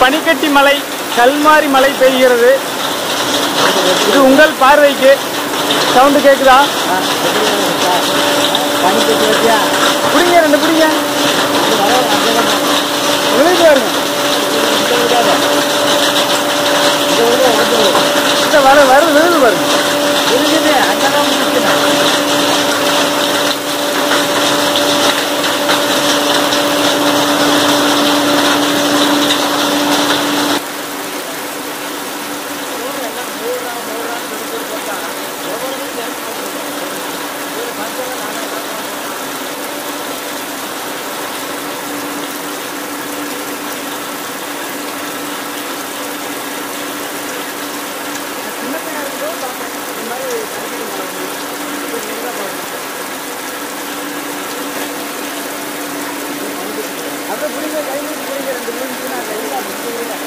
பனிக்கட்டி மலை கல்மாரி மலை பெய்கிறது இது உங்கள் பார்வைக்கு சவுண்டு கேக்குதா பனி கட்டி வச்சியா புடிங்க ரெண்டு புடிங்க விழுந்து பாருங்க இந்த வர வர விழுந்து பாருங்க இருக்குது அங்கதான் முடிச்சுனேன் அப்படியே புடிங்க கை நீட்டி புடிங்க ரெண்டு விழுந்துச்சுன்னா அந்த எல்லாம் முடிச்சு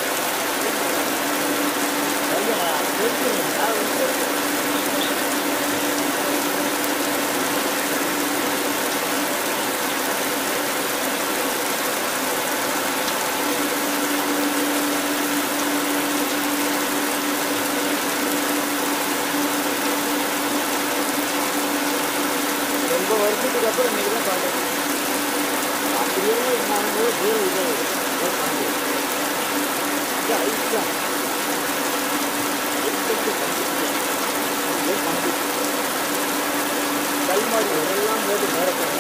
ரொம்ப வருஷத்துக்கு அப்புறம் இன்னைக்கு தான் பார்க்குறேன் அப்படியே நான் தூரம் இது ஐஸா கல்மாடி எல்லாம் போட்டு மேரத்தான்